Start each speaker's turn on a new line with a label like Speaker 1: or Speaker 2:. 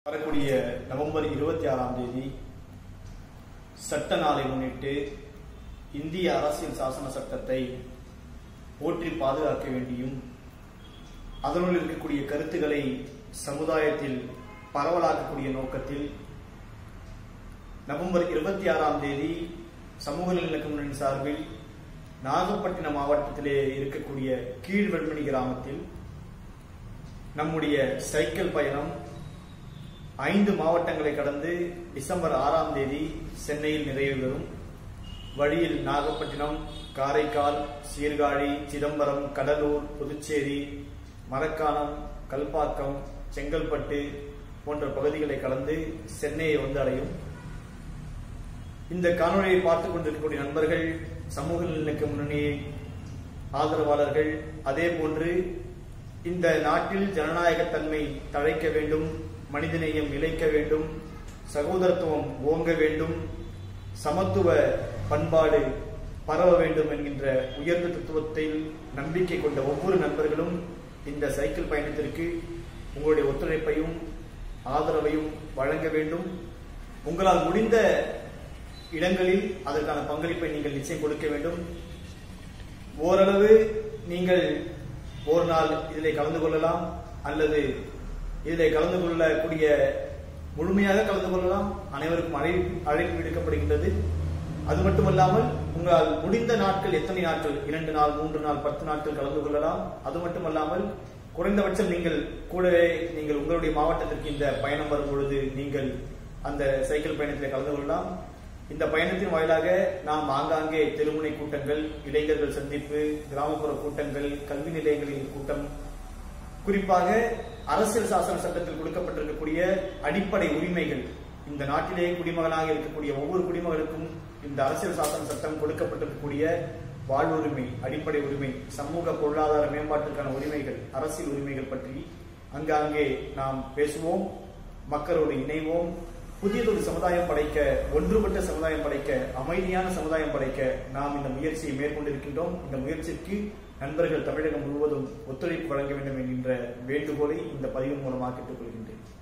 Speaker 1: வரக்கூடிய நவம்பர் இருபத்தி ஆறாம் தேதி சட்ட நாளை முன்னிட்டு இந்திய அரசியல் சாசன சட்டத்தை போற்றி பாதுகாக்க வேண்டியும் அதனுள் இருக்கக்கூடிய கருத்துக்களை சமுதாயத்தில் பரவலாக்கக்கூடிய நோக்கத்தில் நவம்பர் இருபத்தி ஆறாம் தேதி சமூக நல்லிணக்க முன்னணி சார்பில் நாகப்பட்டினம் மாவட்டத்திலே இருக்கக்கூடிய கீழ்வெண்மணி கிராமத்தில் நம்முடைய சைக்கிள் பயணம் ஐந்து மாவட்டங்களை கடந்து டிசம்பர் ஆறாம் தேதி சென்னையில் நிறைவு பெறும் வழியில் நாகப்பட்டினம் காரைக்கால் சீர்காழி சிதம்பரம் கடலூர் புதுச்சேரி மரக்காணம் கல்பாக்கம் செங்கல்பட்டு போன்ற பகுதிகளை கடந்து சென்னையை வந்து அடையும் இந்த காணொலியை பார்த்துக் கொண்டிருக்கக்கூடிய நண்பர்கள் சமூக நல்லிணக்க முன்னணி ஆதரவாளர்கள் அதே போன்று இந்த நாட்டில் ஜனநாயகத்தன்மை தழைக்க வேண்டும் மனிதநேயம் நிலைக்க வேண்டும் சகோதரத்துவம் ஓங்க வேண்டும் சமத்துவ பண்பாடு பரவ வேண்டும் என்கின்ற உயர்ந்த தத்துவத்தில் நம்பிக்கை கொண்ட ஒவ்வொரு நண்பர்களும் இந்த சைக்கிள் பயணத்திற்கு உங்களுடைய ஒத்துழைப்பையும் ஆதரவையும் வழங்க வேண்டும் உங்களால் முடிந்த இடங்களில் அதற்கான பங்களிப்பை நீங்கள் நிச்சயம் கொடுக்க வேண்டும் ஓரளவு நீங்கள் ஒரு நாள் இதிலே கலந்து கொள்ளலாம் அல்லது இதிலே கலந்து கொள்ளக்கூடிய முழுமையாக கலந்து கொள்ளலாம் அனைவருக்கும் அழை அழைப்பு விடுக்கப்படுகின்றது அது மட்டுமல்லாமல் உங்களால் முடிந்த நாட்கள் எத்தனை நாட்கள் இரண்டு நாள் மூன்று நாள் பத்து நாட்கள் கலந்து கொள்ளலாம் அது மட்டுமல்லாமல் குறைந்தபட்சம் நீங்கள் கூடவே நீங்கள் உங்களுடைய மாவட்டத்திற்கு இந்த பயணம் வரும் பொழுது நீங்கள் அந்த சைக்கிள் பயணத்தில் கலந்து கொள்ளலாம் இந்த பயணத்தின் வாயிலாக நாம் ஆங்காங்கே தெருமுனை கூட்டங்கள் இளைஞர்கள் சந்திப்பு கிராமப்புற கூட்டங்கள் கல்வி நிலையங்களின் கூட்டம் குறிப்பாக அரசியல் சாசன சட்டத்தில் கொடுக்கப்பட்டிருக்கக்கூடிய அடிப்படை உரிமைகள் இந்த நாட்டிலே குடிமகனாக இருக்கக்கூடிய ஒவ்வொரு குடிமகனுக்கும் இந்த அரசியல் சாசன சட்டம் கொடுக்கப்பட்டிருக்கக்கூடிய வாழ்வுரிமை அடிப்படை உரிமை சமூக பொருளாதார மேம்பாட்டிற்கான உரிமைகள் அரசியல் உரிமைகள் பற்றி அங்காங்கே நாம் பேசுவோம் மக்களோடு இணைவோம் புதியதொரு சமுதாயம் படைக்க ஒன்றுபட்ட சமுதாயம் படைக்க அமைதியான சமுதாயம் படைக்க நாம் இந்த முயற்சியை மேற்கொண்டிருக்கின்றோம் இந்த முயற்சிக்கு நண்பர்கள் தமிழகம் முழுவதும் ஒத்துழைப்பு வழங்க வேண்டும் என்கின்ற வேண்டுகோளை இந்த பதிவின் மூலமாக கேட்டுக்கொள்கின்றேன்